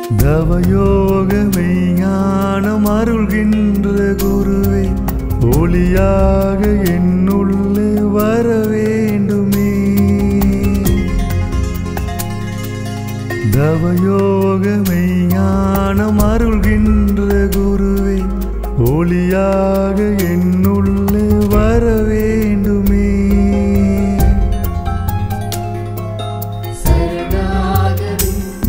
தவயோக மெய்ஞானம் அருள்கின்ற குருவே ஒளியாக என்னுள்ளே வர வேண்டுமே தவயோக மெய்ஞானம் அருள்கின்ற குருவே ஒளியாக என்னுள்ளே வர வேண்டுமே சரணாகதி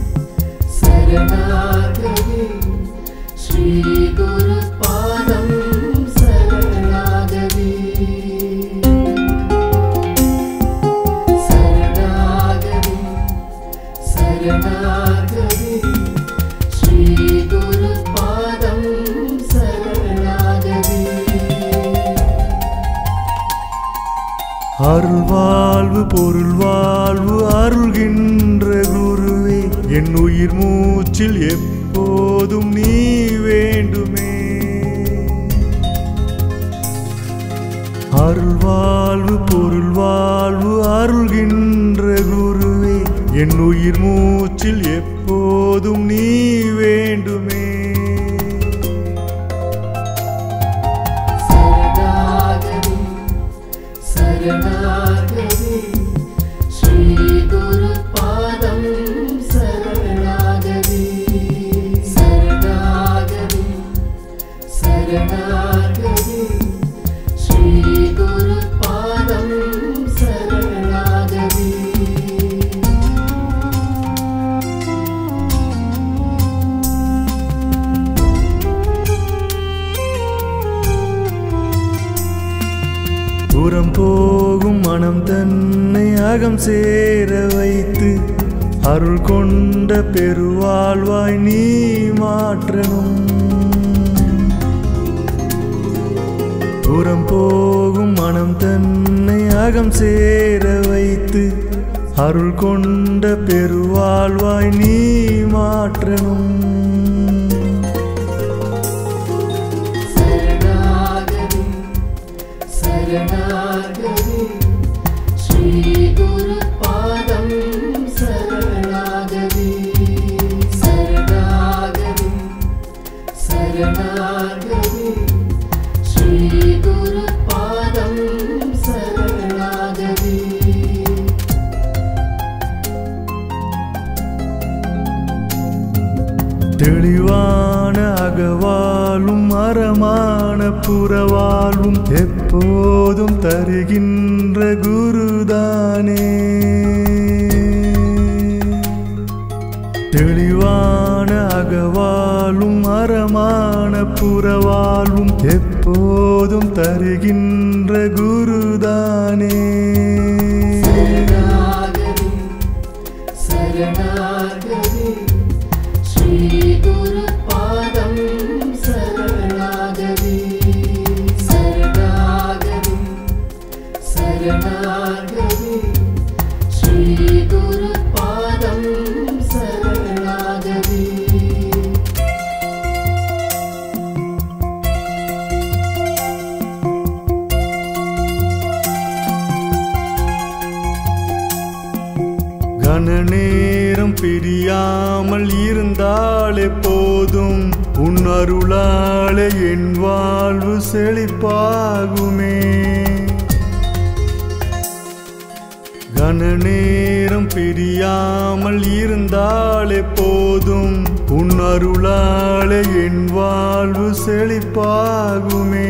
சரணாகதி ஸ்ரீ குரு பாதம் சரணாகதி சரணாகதி சரணாகதி ஸ்ரீ குரு பாதம் சரணாகதி அருள் வாழ்வு பொருள் வாழ்வு அருள்கின்ற குருவே என் உயிர் மூச்சில் எப்போதும் நீ வேண்டுமே அருள் வாழ்வு பொருள் வாழ்வு அருள்கின்ற குருவே என் உயிர் மூச்சில் எப்போதும் நீ வேண்டுமே சரணாகதி சரணாகதி ஸ்ரீ குரு பாதம் சரணாகதி சரணாகதி சரணாகதி ஸ்ரீ குரு பாதம் சரணாகதி புறம் போகும் மனம் தன்னை அகம் சேர வைத்து அருள் கொண்ட பெருவாழ்வாய் நீ மாற்றணும் புறம் போகும் மனம் தன்னை அகம் சேர வைத்து அருள் கொண்ட பெருவாழ்வாய் நீ மாற்றணும் சரணாகதி சரணாகதி ஸ்ரீ குரு பாதம் சரணாகதி சரணாகதி சரணாகதி ஸ்ரீ குரு பாதம் சரணாகதி தெளிவான அகவாலும் மரமான புறவாழ்வும் எப்போதும் தருகின்ற குருதானே தெளிவான அகவாலும் மரமான புறவாழ்வும் எப்போதும் தருகின்ற குருதானே சரணாகதி சரணாகதி ஸ்ரீ குரு பாதம் சரணாகதி சரணாகதி சரணாகதி ஸ்ரீ குரு பாதம் சரணாகதி கன நேரம் பிரியாமல் இருந்தாலே போதும் உன் அருளாலே என் வாழ்வு செழிப்பாகுமே கன நேரம் பிரியாமல் இருந்தாலே போதும் உன் அருளாலே என் வாழ்வு செழிப்பாகுமே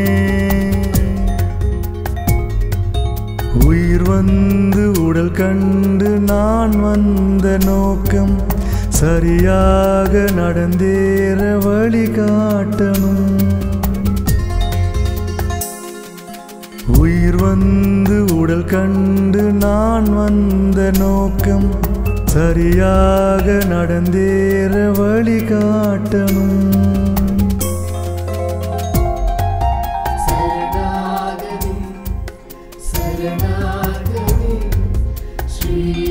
உயிர் வந்து உடல் கண்டு நான் வந்த நோக்கம் சரியாக நடந்தேற வழி காட்டணும் உயிர் வந்து உடல் கண்டு நான் வந்த நோக்கம் சரியாக நடந்தேற வழி காட்டணும் சரணாகதி சரணாகதி ஸ்ரீ